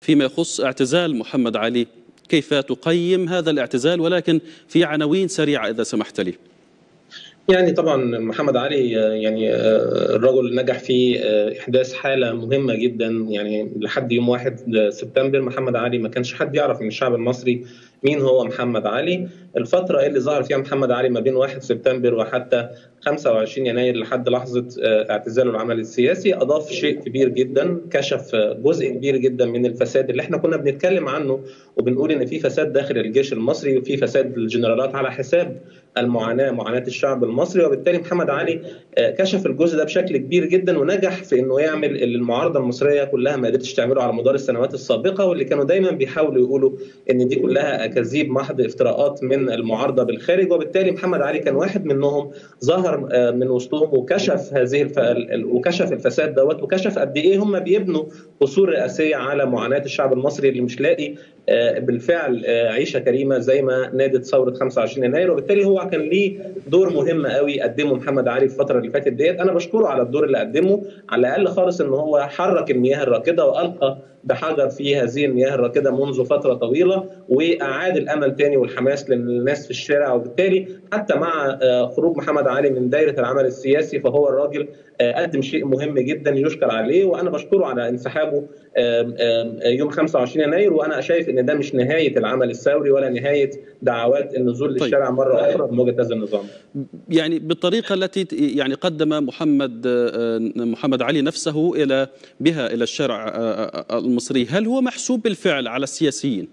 فيما يخص اعتزال محمد علي كيف تقيم هذا الاعتزال ولكن في عناوين سريعة إذا سمحت لي يعني طبعا محمد علي يعني الرجل نجح في احداث حاله مهمه جدا يعني لحد يوم 1 سبتمبر محمد علي ما كانش حد يعرف من الشعب المصري مين هو محمد علي الفتره اللي ظهر فيها محمد علي ما بين 1 سبتمبر وحتى 25 يناير لحد لحظه اعتزاله العمل السياسي اضاف شيء كبير جدا كشف جزء كبير جدا من الفساد اللي احنا كنا بنتكلم عنه وبنقول ان في فساد داخل الجيش المصري وفي فساد الجنرالات على حساب المعاناه معاناه الشعب المصري وبالتالي محمد علي كشف الجزء ده بشكل كبير جدا ونجح في انه يعمل اللي المعارضه المصريه كلها ما قدرتش تعمله على مدار السنوات السابقه واللي كانوا دايما بيحاولوا يقولوا ان دي كلها اكاذيب محض افتراءات من المعارضه بالخارج وبالتالي محمد علي كان واحد منهم ظهر من وسطهم وكشف هذه الف... وكشف الفساد دوت وكشف قد ايه هم بيبنوا قصور رئاسيه على معاناه الشعب المصري اللي مش لاقي بالفعل عيشه كريمه زي ما نادت ثوره 25 يناير وبالتالي هو كان ليه دور مهم قوي قدمه محمد علي في الفتره اللي فاتت ديت انا بشكره على الدور اللي قدمه على الاقل خالص ان هو حرك المياه الراكده والقى بحجر في هذه المياه الراكده منذ فتره طويله واعاد الامل تاني والحماس للناس في الشارع وبالتالي حتى مع خروج محمد علي من دايره العمل السياسي فهو الراجل قدم شيء مهم جدا يشكر عليه وانا بشكره على انسحابه يوم 25 يناير وانا شايف ان ده مش نهايه العمل الثوري ولا نهايه دعوات النزول طيب. للشارع مره اخرى بموجه هذا النظام. يعني بالطريقه التي يعني قدم محمد محمد علي نفسه الى بها الى الشارع المصري، هل هو محسوب بالفعل على السياسيين؟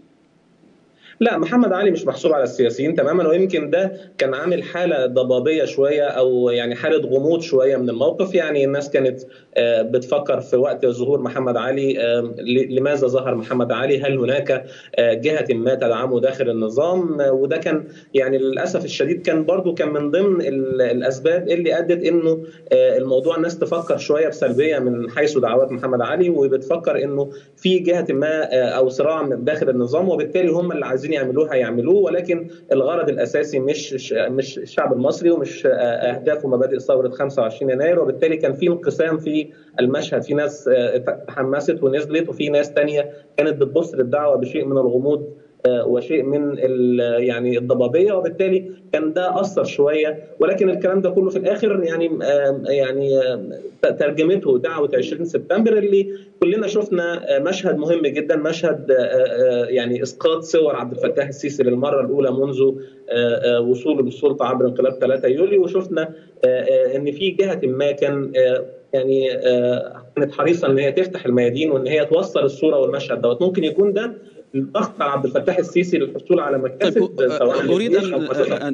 لا محمد علي مش محسوب على السياسيين تماما ويمكن ده كان عامل حاله ضبابيه شويه او يعني حاله غموض شويه من الموقف يعني الناس كانت بتفكر في وقت ظهور محمد علي لماذا ظهر محمد علي هل هناك جهه ما تدعمه داخل النظام وده كان يعني للاسف الشديد كان برضو كان من ضمن الاسباب اللي ادت انه الموضوع الناس تفكر شويه بسلبيه من حيث دعوات محمد علي وبتفكر انه في جهه ما او صراع داخل النظام وبالتالي هم اللي عايزين يعملوه هيعملوه ولكن الغرض الاساسي مش مش الشعب المصري ومش اهداف ومبادئ ثوره 25 يناير وبالتالي كان في انقسام في المشهد في ناس تحمست ونزلت وفي ناس تانية كانت بتبص للدعوه بشيء من الغموض وشيء من يعني الضبابيه وبالتالي كان ده اثر شويه ولكن الكلام ده كله في الاخر يعني يعني ترجمته دعوه 20 سبتمبر اللي كلنا شفنا مشهد مهم جدا مشهد يعني اسقاط صور عبد الفتاح السيسي للمره الاولى منذ وصوله للسلطه عبر انقلاب 3 يوليو وشفنا ان في جهه ما كان يعني كانت حريصه ان هي تفتح الميادين وان هي توصل الصوره والمشهد دوت ممكن يكون ده الضغط على عبد الفتاح السيسي للحصول على مكاسب طيب اريد ان